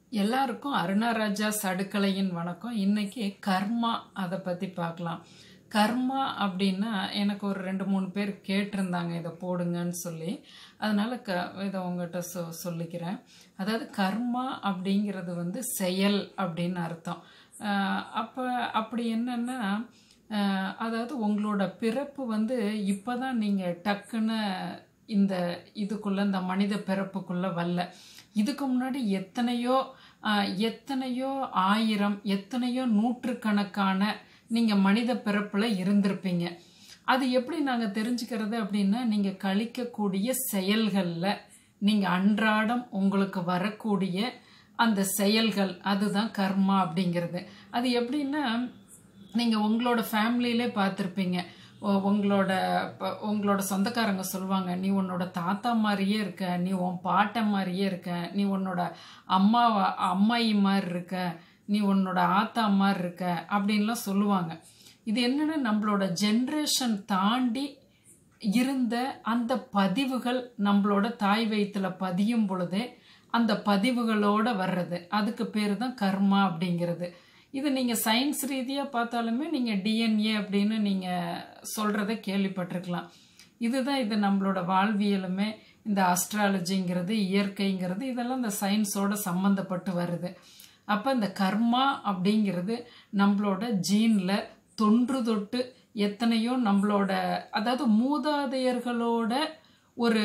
எல்லாருக்கும் அருணாராஜா சடுக்கலையின் வணக்கம் இன்னைக்கு கர்மா அதை பற்றி பார்க்கலாம் கர்மா அப்படின்னா எனக்கு ஒரு ரெண்டு மூணு பேர் கேட்டிருந்தாங்க இதை போடுங்கன்னு சொல்லி அதனால க இதை உங்கள்கிட்ட சொ சொல்லிக்கிறேன் அதாவது கர்மா அப்படிங்கிறது வந்து செயல் அப்படின்னு அர்த்தம் அப்போ அப்படி என்னன்னா அஹ், அதாவது உங்களோட பிறப்பு வந்து இப்போ தான் நீங்கள் டக்குன்னு இந்த இதுக்குள்ள இந்த மனித பிறப்புக்குள்ள வரல இதுக்கு முன்னாடி எத்தனையோ ஆஹ், எத்தனையோ ஆயிரம் எத்தனையோ நூற்றுக்கணக்கான நீங்கள் மனித பிறப்பில் இருந்திருப்பீங்க அது எப்படி நாங்கள் தெரிஞ்சுக்கிறது அப்படின்னா நீங்கள் கழிக்கக்கூடிய செயல்களில் நீங்கள் அன்றாடம் உங்களுக்கு வரக்கூடிய அந்த செயல்கள் அதுதான் கர்மா அப்படிங்கிறது அது எப்படின்னா நீங்கள் உங்களோட ஃபேமிலியிலே பார்த்துருப்பீங்க உ- உங்களோட ப- உங்களோட சொந்தக்காரங்க சொல்லுவாங்க நீ உன்னோட தாத்தா மாதிரியே இருக்க நீ உன் பாட்டை மாதிரியே இருக்க நீ உன்னோட அம்மா அம்மாயி மாதிரி இருக்க நீ உன்னோட ஆத்தா மாதிரி இருக்க அப்படின்லாம் சொல்லுவாங்க இது என்னன்னா நம்மளோட ஜென்ரேஷன் தாண்டி இருந்த அந்த பதிவுகள் நம்மளோட தாய் வயிற்றுல பதியும் பொழுதே அந்த பதிவுகளோட வர்றது அதுக்கு பேர் தான் கர்மா அப்படிங்கிறது இது நீங்கள் சயின்ஸ் ரீதியாக பார்த்தாலுமே நீங்கள் டிஎன்ஏ அப்படின்னு நீங்கள் சொல்கிறத கேள்விப்பட்டிருக்கலாம் இதுதான் இது நம்மளோட வாழ்வியலுமே இந்த அஸ்ட்ராலஜிங்கிறது இயற்கைங்கிறது இதெல்லாம் இந்த சயின்ஸோட சம்மந்தப்பட்டு வருது அப்போ இந்த கர்மா அப்படிங்கிறது நம்மளோட ஜீனில் தொன்று தொட்டு எத்தனையோ நம்மளோட அதாவது மூதாதையர்களோட ஒரு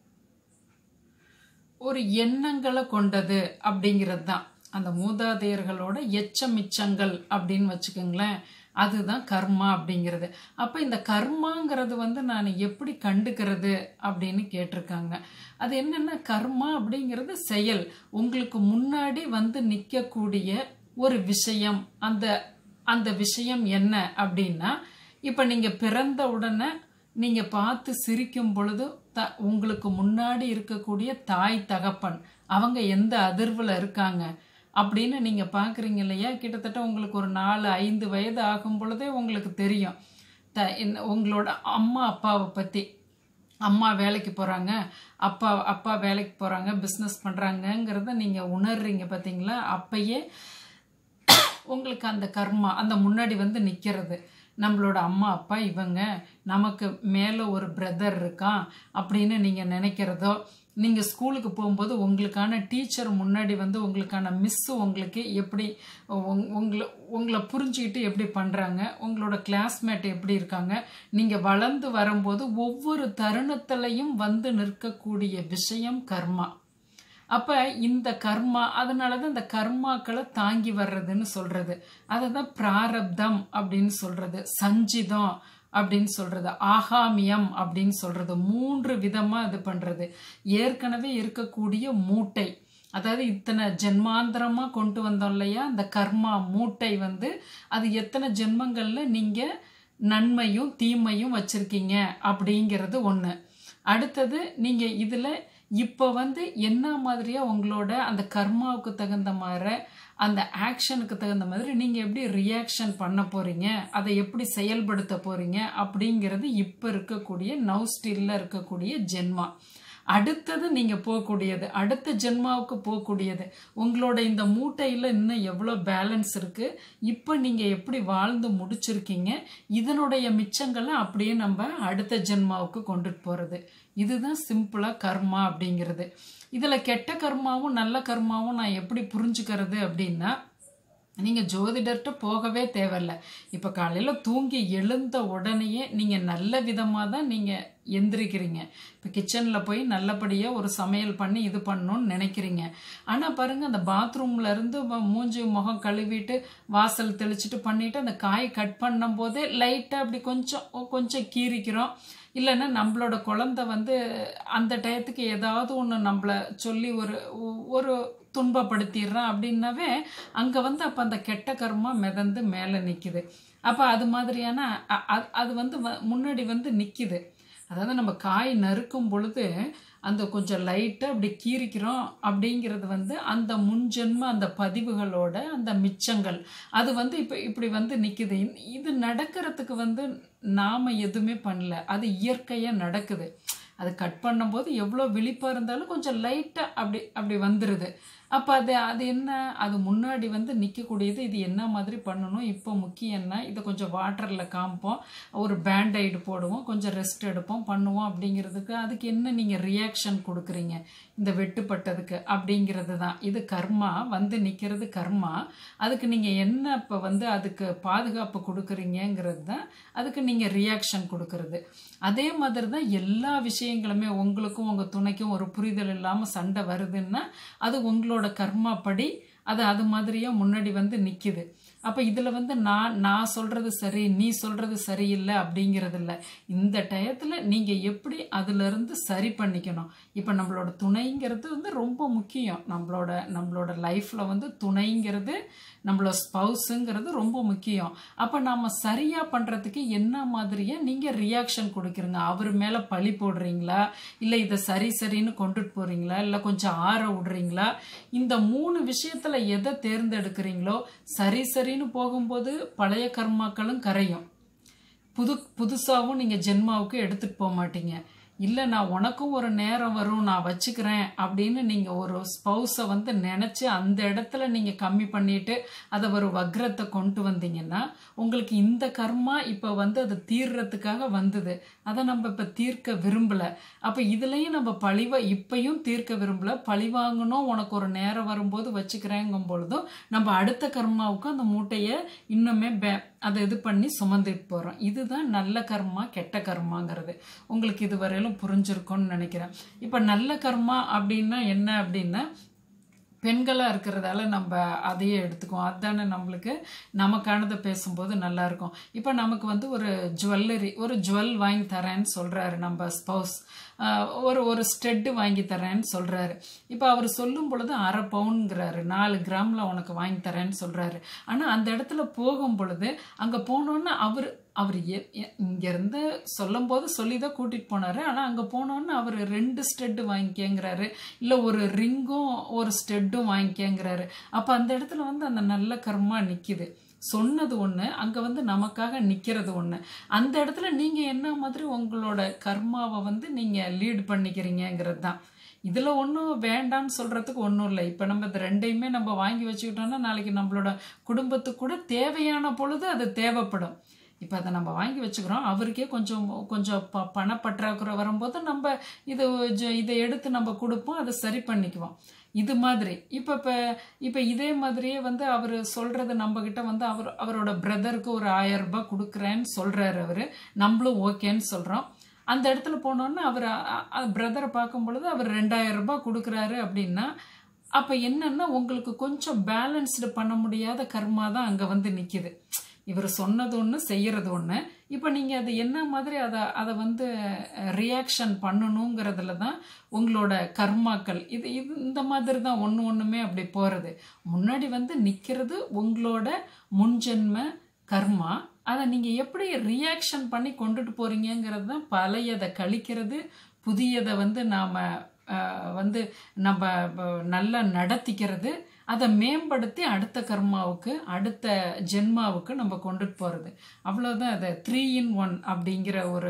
ஒரு எண்ணங்களை கொண்டது அப்படிங்கிறது தான் அந்த மூதாதையர்களோட எச்சமிச்சங்கள் அப்படின்னு வச்சுக்கோங்களேன் அதுதான் கர்மா அப்படிங்கிறது அப்போ இந்த கர்மாங்கிறது வந்து நான் எப்படி கண்டுக்கிறது அப்படின்னு கேட்டிருக்காங்க அது என்னென்ன கர்மா அப்படிங்கிறது செயல் உங்களுக்கு முன்னாடி வந்து நிற்கக்கூடிய ஒரு விஷயம் அந்த அந்த விஷயம் என்ன அப்படின்னா இப்போ நீங்கள் பிறந்த உடனே நீங்கள் பார்த்து சிரிக்கும் பொழுது த உங்களுக்கு முன்னாடி இருக்கக்கூடிய தாய் தகப்பன் அவங்க எந்த அதிர்வில் இருக்காங்க அப்படின்னு நீங்கள் பார்க்குறீங்க இல்லையா கிட்டத்தட்ட உங்களுக்கு ஒரு நாலு ஐந்து வயது ஆகும் பொழுதே உங்களுக்கு தெரியும் த இந்த- உங்களோட அம்மா அப்பாவை பற்றி அம்மா வேலைக்கு போகிறாங்க அப்பா அப்பா வேலைக்கு போகிறாங்க பிஸ்னஸ் பண்ணுறாங்கங்கிறத நீங்கள் உணர்றீங்க பார்த்தீங்களா அப்பயே உங்களுக்கு அந்த கர்மா அந்த முன்னாடி வந்து நிற்கிறது நம்மளோட அம்மா அப்பா இவங்க நமக்கு மேலே ஒரு பிரதர் இருக்கான் அப்படின்னு நீங்கள் நினைக்கிறதோ நீங்கள் ஸ்கூலுக்கு போகும்போது உங்களுக்கான டீச்சர் முன்னாடி வந்து உங்களுக்கான மிஸ்ஸு உங்களுக்கு எப்படி உங்- உங்களை உங்களை புரிஞ்சுக்கிட்டு எப்படி பண்ணுறாங்க உங்களோட கிளாஸ்மேட் எப்படி இருக்காங்க நீங்கள் வளர்ந்து வரும்போது ஒவ்வொரு தருணத்திலையும் வந்து நிற்கக்கூடிய விஷயம் கர்மா அப்ப இந்த கர்மா அதனால தான் இந்த கர்மாக்களை தாங்கி வர்றதுன்னு சொல்றது அதை தான் பிராரப்தம் அப்படின்னு சொல்றது சஞ்சிதம் அப்படின்னு சொல்றது ஆகாமியம் அப்படின்னு சொல்றது மூன்று விதமா இது பண்றது ஏற்கனவே இருக்கக்கூடிய மூட்டை அதாவது இத்தனை ஜென்மாந்திரமா கொண்டு வந்தோம் இல்லையா அந்த கர்மா மூட்டை வந்து அது எத்தனை ஜென்மங்கள்ல நீங்க நன்மையும் தீமையும் வச்சிருக்கீங்க அப்படிங்கிறது ஒன்று அடுத்தது நீங்க இதுல இப்போ வந்து என்ன மாதிரியா உங்களோட அந்த கர்மாவுக்கு தகுந்த மாதிரி அந்த ஆக்ஷனுக்கு தகுந்த மாதிரி நீங்க எப்படி ரியாக்ஷன் பண்ண போறீங்க அதை எப்படி செயல்படுத்த போறீங்க அப்படிங்கிறது இப்போ இருக்கக்கூடிய நவ் ஸ்டில்ல இருக்கக்கூடிய ஜென்மா அடுத்தது நீங்க போகக்கூடியது அடுத்த ஜென்மாவுக்கு போகக்கூடியது உங்களோட இந்த மூட்டையில இன்னும் எவ்வளோ பேலன்ஸ் இருக்கு இப்போ நீங்க எப்படி வாழ்ந்து முடிச்சிருக்கீங்க இதனுடைய மிச்சங்களை அப்படியே நம்ம அடுத்த ஜென்மாவுக்கு கொண்டுட்டு போறது இதுதான் சிம்பிளா கர்மா அப்படிங்கிறது இதுல கெட்ட கர்மாவும் நல்ல கர்மாவும் நான் எப்படி புரிஞ்சுக்கிறது அப்படின்னா நீங்கள் ஜோதிடர்கிட்ட போகவே தேவையில்ல இப்போ காலையில் தூங்கி எழுந்த உடனேயே நீங்கள் நல்ல விதமாக தான் நீங்கள் எந்திரிக்கிறீங்க இப்போ கிச்சனில் போய் நல்லபடியாக ஒரு சமையல் பண்ணி இது பண்ணணும்னு நினைக்கிறீங்க ஆனால் பாருங்கள் அந்த பாத்ரூம்ல இருந்து வ- மூஞ்சி முகம் கழுவிட்டு வாசல் தெளிச்சிட்டு பண்ணிட்டு அந்த காய் கட் பண்ணும் போதே லைட்டாக அப்படி கொஞ்சம் கொஞ்சம் கீறிக்கிறோம் இல்லைன்னா நம்மளோட குழந்தை வந்து அந்த டயத்துக்கு ஏதாவது ஒன்று நம்மளை சொல்லி ஒரு ஒரு துன்பப்படுத்திடுறான் அப்படின்னாவே அங்கே வந்து அப்போ அந்த கெட்ட கர்மா மிதந்து மேலே நிற்கிது அப்போ அது மாதிரியான அ- அ- அது வந்து வ- முன்னாடி வந்து நிற்கிது அதாவது நம்ம காய் நறுக்கும் பொழுது அந்த கொஞ்சம் லைட்டாக அப்படி கீறிக்கிறோம் அப்படிங்கிறது வந்து அந்த முன்ஜென்ம அந்த பதிவுகளோட அந்த மிச்சங்கள் அது வந்து இப்போ இப்படி வந்து நிற்குது இது நடக்கிறதுக்கு வந்து நாம் எதுவுமே பண்ணல அது இயற்கையாக நடக்குது அது கட் பண்ணும்போது எவ்வளோ விழிப்பாக இருந்தாலும் கொஞ்சம் லைட்டாக அப்படி அப்படி வந்துடுது அப்போ அது அது என்ன அது முன்னாடி வந்து நிற்கக்கூடியது இது என்ன மாதிரி பண்ணணும் இப்போ முக்கியம் என்ன இதை கொஞ்சம் வாட்டரில் காமிப்போம் ஒரு பேண்டைடு போடுவோம் கொஞ்சம் ரெஸ்ட் எடுப்போம் பண்ணுவோம் அப்படிங்கிறதுக்கு அதுக்கு என்ன நீங்கள் ரியாக்ஷன் கொடுக்குறீங்க இந்த வெட்டுப்பட்டதுக்கு அப்படிங்கிறது தான் இது கர்மா வந்து நிற்கிறது கர்மா அதுக்கு நீங்கள் என்ன இப்போ வந்து அதுக்கு பாதுகாப்பு கொடுக்குறீங்கிறது தான் அதுக்கு நீங்கள் ரியாக்ஷன் கொடுக்கறது அதே மாதிரி தான் எல்லா விஷயங்களுமே உங்களுக்கும் உங்கள் துணைக்கும் ஒரு புரிதல் இல்லாமல் சண்டை வருதுன்னா அது உங்களோட கர்மா படி அது அது மாதிரியே முன்னாடி வந்து நிற்கிது அப்போ இதில் வந்து நான் நான் சொல்கிறது சரி நீ சொல்கிறது சரியில்லை அப்படிங்கிறது இல்லை இந்த டயத்தில் நீங்கள் எப்படி அதிலிருந்து சரி பண்ணிக்கணும் இப்போ நம்மளோட துணைங்கிறது வந்து ரொம்ப முக்கியம் நம்மளோட நம்மளோட லைஃப்பில் வந்து துணைங்கிறது நம்மளோட ஸ்பவுஸுங்கிறது ரொம்ப முக்கியம் அப்போ நாம் சரியாக பண்ணுறதுக்கு என்ன மாதிரியே நீங்கள் ரியாக்ஷன் கொடுக்குறீங்க அவர் மேலே பழி போடுறீங்களா இல்லை இதை சரி சரின்னு கொண்டுட்டு போகிறீங்களா இல்லை கொஞ்சம் ஆற விடுறீங்களா இந்த மூணு விஷயத்தில் எதை தேர்ந்தெடுக்கிறீங்களோ சரி சரின்னு போகும்போது பழைய கர்மாக்களும் கரையும் புது புதுசாகவும் நீங்கள் ஜென்மாவுக்கு எடுத்துகிட்டு போக மாட்டீங்க இல்லை நான் உனக்கும் ஒரு நேரம் வரும் நான் வச்சுக்கிறேன் அப்படின்னு நீங்கள் ஒரு ஸ்பௌஸை வந்து நினச்சி அந்த இடத்துல நீங்கள் கம்மி பண்ணிட்டு அதை ஒரு வக்ரத்தை கொண்டு வந்தீங்கன்னா உங்களுக்கு இந்த கர்மா இப்போ வந்து அது தீர்றதுக்காக வந்தது அதை நம்ம இப்போ தீர்க்க விரும்பலை அப்போ இதுலேயும் நம்ம பழிவா இப்பையும் தீர்க்க விரும்பலை பழி வாங்கணும் உனக்கு ஒரு நேரம் வரும்போது வச்சுக்கிறேங்கும் பொழுதும் நம்ம அடுத்த கர்மாவுக்கு அந்த மூட்டையை இன்னுமே பே அதை இது பண்ணி சுமந்துட்டு போகிறோம் இதுதான் நல்ல கர்மா கெட்ட கர்மாங்கிறது உங்களுக்கு இது வரையிலும் புரிஞ்சிருக்கும்னு நினைக்கிறேன் இப்போ நல்ல கர்மா அப்படின்னா என்ன அப்படின்னா பெண்களாக இருக்கிறதால நம்ம அதையே எடுத்துக்குவோம் அதுதானே நம்மளுக்கு நமக்கானதை பேசும்போது நல்லா இருக்கும் இப்போ நமக்கு வந்து ஒரு ஜுவல்லரி ஒரு ஜுவல் வாங்கி தரேன்னு சொல்கிறாரு நம்ம ஸ்பௌஸ் ஒரு ஒரு ஸ்டெட்டு வாங்கி தரேன்னு சொல்கிறாரு இப்போ அவர் சொல்லும் பொழுது அரை பவுனுங்கிறாரு நாலு கிராமில் உனக்கு வாங்கி தரேன்னு சொல்கிறாரு ஆனால் அந்த இடத்துல போகும் பொழுது அங்கே போனோன்னே அவர் அவர் இங்கேருந்து சொல்லும் போது சொல்லி தான் கூட்டிகிட்டு போனார் ஆனால் அங்கே போனோன்னு அவர் ரெண்டு ஸ்டெட்டு வாங்கிக்கங்கிறாரு இல்லை ஒரு ரிங்கும் ஒரு ஸ்டெட்டும் வாங்கிக்கங்கிறாரு அப்போ அந்த இடத்துல வந்து அந்த நல்ல கர்மா நிற்கிது சொன்னது ஒன்று அங்கே வந்து நமக்காக நிற்கிறது ஒன்று அந்த இடத்துல நீங்கள் என்ன மாதிரி உங்களோட கர்மாவை வந்து நீங்கள் லீட் பண்ணிக்கிறீங்கிறது தான் இதில் ஒன்றும் வேண்டான்னு சொல்கிறதுக்கு ஒன்றும் இல்லை இப்போ நம்ம இது ரெண்டையுமே நம்ம வாங்கி வச்சுக்கிட்டோம்னா நாளைக்கு நம்மளோட குடும்பத்துக்கு கூட தேவையான பொழுது அது தேவைப்படும் இப்போ அதை நம்ம வாங்கி வச்சுக்கிறோம் அவருக்கே கொஞ்சம் கொஞ்சம் ப பணப்பற்றாக்குறை வரும்போது நம்ம இது இதை எடுத்து நம்ம கொடுப்போம் அதை சரி பண்ணிக்குவோம் இது மாதிரி இப்போ இப்போ இப்போ இதே மாதிரியே வந்து அவர் சொல்கிறது நம்மக்கிட்ட வந்து அவர் அவரோட பிரதருக்கு ஒரு ஆயிரம் ரூபாய் கொடுக்குறேன்னு சொல்கிறாரு அவர் நம்மளும் ஓகேன்னு சொல்கிறோம் அந்த இடத்துல போனோன்னா அவர் பிரதரை பார்க்கும் பொழுது அவர் ரெண்டாயிரம் ரூபாய் கொடுக்குறாரு அப்படின்னா அப்போ என்னன்னா உங்களுக்கு கொஞ்சம் பேலன்ஸ்டு பண்ண முடியாத கர்மா தான் அங்கே வந்து நிற்கிது இவர் சொன்னது ஒன்று செய்கிறது ஒன்று இப்போ நீங்கள் அது என்ன மாதிரி அதை அதை வந்து ரியாக்ஷன் பண்ணணுங்கிறதுல தான் உங்களோட கர்மாக்கள் இது இது இந்த மாதிரி தான் ஒன்று ஒன்றுமே அப்படி போகிறது முன்னாடி வந்து நிற்கிறது உங்களோட முன்ஜென்ம கர்மா அதை நீங்கள் எப்படி ரியாக்ஷன் பண்ணி கொண்டுட்டு போகிறீங்கிறது தான் பழையதை கழிக்கிறது புதியதை வந்து நாம் வந்து நம்ம நல்லா நடத்திக்கிறது அதை மேம்படுத்தி அடுத்த கர்மாவுக்கு அடுத்த ஜென்மாவுக்கு நம்ம கொண்டுட்டு போகிறது அவ்வளோதான் அதை த்ரீ இன் ஒன் அப்படிங்கிற ஒரு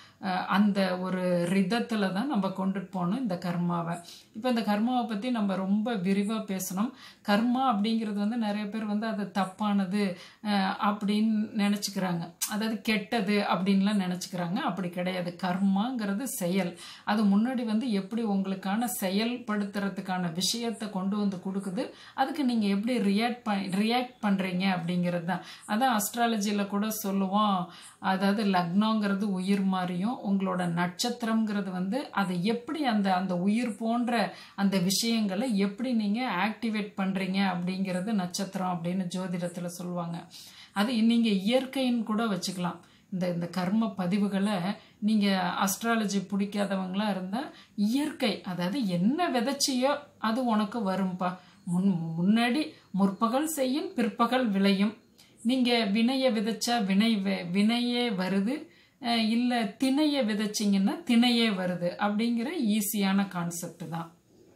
அந்த ஒரு ரிதத்தில் தான் நம்ம கொண்டுட்டு போகணும் இந்த கர்மாவை இப்போ இந்த கர்மாவை பற்றி நம்ம ரொம்ப விரிவாக பேசணும் கர்மா அப்படிங்கிறது வந்து நிறைய பேர் வந்து அது தப்பானது அப்படின்னு நினச்சிக்கிறாங்க அதாவது கெட்டது அப்படின்லாம் நினச்சிக்கிறாங்க அப்படி கிடையாது கர்மாங்கிறது செயல் அது முன்னாடி வந்து எப்படி உங்களுக்கான செயல்படுத்துறதுக்கான விஷயத்தை கொண்டு வந்து கொடுக்குது அதுக்கு நீங்கள் எப்படி ரியாக்ட் ப ரியாக்ட் பண்ணுறீங்க அப்படிங்கிறது தான் அதான் அஸ்ட்ராலஜியில் கூட சொல்லுவோம் அதாவது லக்னங்கிறது உயிர் மாதிரியும் உங்களோட நட்சத்திரம்ங்கிறது வந்து அதை எப்படி அந்த அந்த உயிர் போன்ற அந்த விஷயங்களை எப்படி நீங்கள் ஆக்டிவேட் பண்ணுறீங்க அப்படிங்கிறது நட்சத்திரம் அப்படின்னு ஜோதிடத்தில் சொல்லுவாங்க அது நீங்கள் இயற்கைன்னு கூட வச்சுக்கலாம் இந்த இந்த கர்ம பதிவுகளை நீங்கள் அஸ்ட்ராலஜி பிடிக்காதவங்களா இருந்தால் இயற்கை அதாவது என்ன விதைச்சியோ அது உனக்கு வரும்பா முன் முன்னாடி முற்பகல் செய்யும் பிற்பகல் விளையும் நீங்கள் வினையை விதைச்சா வினை வினையே வருது இல்லை திணையை விதைச்சிங்கன்னா திணையே வருது அப்படிங்கிற ஈஸியான கான்செப்ட் தான்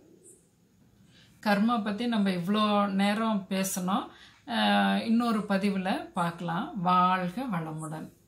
கர்மா பற்றி நம்ம இவ்வளோ நேரம் பேசணும் இன்னொரு பதிவில் பார்க்கலாம் வாழ்க வளமுடன்